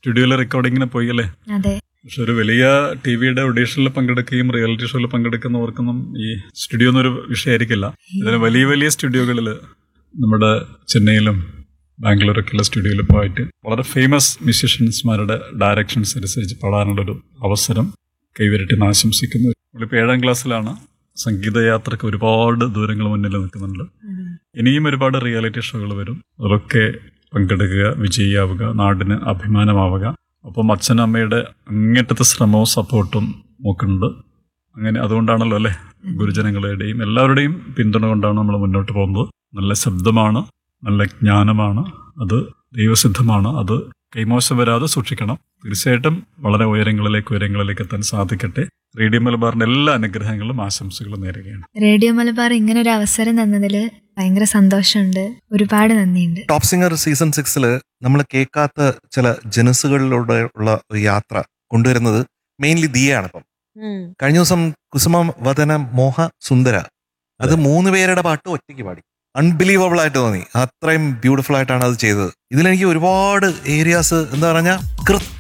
സ്റ്റുഡിയോയിലെ റെക്കോർഡിങ്ങിന് പോയി അല്ലേ അതെ പക്ഷെ ഒരു വലിയ ടി വിയുടെ ഒഡീഷനിൽ പങ്കെടുക്കുകയും റിയാലിറ്റി ഷോയിൽ പങ്കെടുക്കുന്നവർക്കൊന്നും ഈ സ്റ്റുഡിയോ എന്നൊരു വിഷയമായിരിക്കില്ല ഇതിന് വലിയ വലിയ സ്റ്റുഡിയോകളിൽ നമ്മുടെ ചെന്നൈയിലും ബാംഗ്ലൂരൊക്കെയുള്ള സ്റ്റുഡിയോയിൽ പോയിട്ട് വളരെ ഫേമസ് മ്യൂസീഷ്യൻസ്മാരുടെ ഡയറക്ഷൻസ് അനുസരിച്ച് പാടാനുള്ളൊരു അവസരം കൈവരട്ടെന്ന് ആശംസിക്കുന്നു നമ്മളിപ്പോൾ ഏഴാം ക്ലാസ്സിലാണ് സംഗീതയാത്രയ്ക്ക് ഒരുപാട് ദൂരങ്ങൾ മുന്നിൽ നിൽക്കുന്നുണ്ട് ഇനിയും ഒരുപാട് റിയാലിറ്റി ഷോകൾ വരും അതൊക്കെ പങ്കെടുക്കുക വിജയിയാവുക നാടിന് അഭിമാനമാവുക അപ്പം അച്ഛനും അമ്മയുടെ അങ്ങേറ്റത്തെ ശ്രമവും സപ്പോർട്ടും നോക്കുന്നുണ്ട് അങ്ങനെ അതുകൊണ്ടാണല്ലോ അല്ലേ ഗുരുജനങ്ങളുടെയും എല്ലാവരുടെയും പിന്തുണ കൊണ്ടാണ് നമ്മൾ മുന്നോട്ട് പോകുന്നത് നല്ല ശബ്ദമാണ് നല്ല ജ്ഞാനമാണ് അത് ദൈവസിദ്ധമാണ് അത് കൈമോശം വരാതെ സൂക്ഷിക്കണം തീർച്ചയായിട്ടും വളരെ ഉയരങ്ങളിലേക്ക് ഉയരങ്ങളിലേക്ക് എത്താൻ സാധിക്കട്ടെ റേഡിയോ മലബാറിന്റെ എല്ലാ അനുഗ്രഹങ്ങളും ആശംസകളും നേരുകയാണ് റേഡിയോ മലബാർ ഇങ്ങനെ ഒരു അവസരം തന്നതിൽ ഭയങ്കര സന്തോഷമുണ്ട് ഒരുപാട് നന്ദിയുണ്ട് ടോപ്പ് സിംഗർ സീസൺ സിക്സിൽ നമ്മൾ കേൾക്കാത്ത ചില ജനസുകളിലൂടെ ഉള്ള ഒരു യാത്ര കൊണ്ടുവരുന്നത് മെയിൻലി ദിയയാണ് ഇപ്പം കഴിഞ്ഞ ദിവസം കുസുമ വദന മോഹ സുന്ദര അത് മൂന്ന് പേരുടെ പാട്ട് ഒറ്റയ്ക്ക് പാടി അൺബിലീവബിൾ ആയിട്ട് തോന്നി അത്രയും ബ്യൂട്ടിഫുൾ ആയിട്ടാണ് അത് ചെയ്തത് ഇതിലെനിക്ക് ഒരുപാട് ഏരിയാസ് എന്താ പറഞ്ഞാൽ കൃത്യ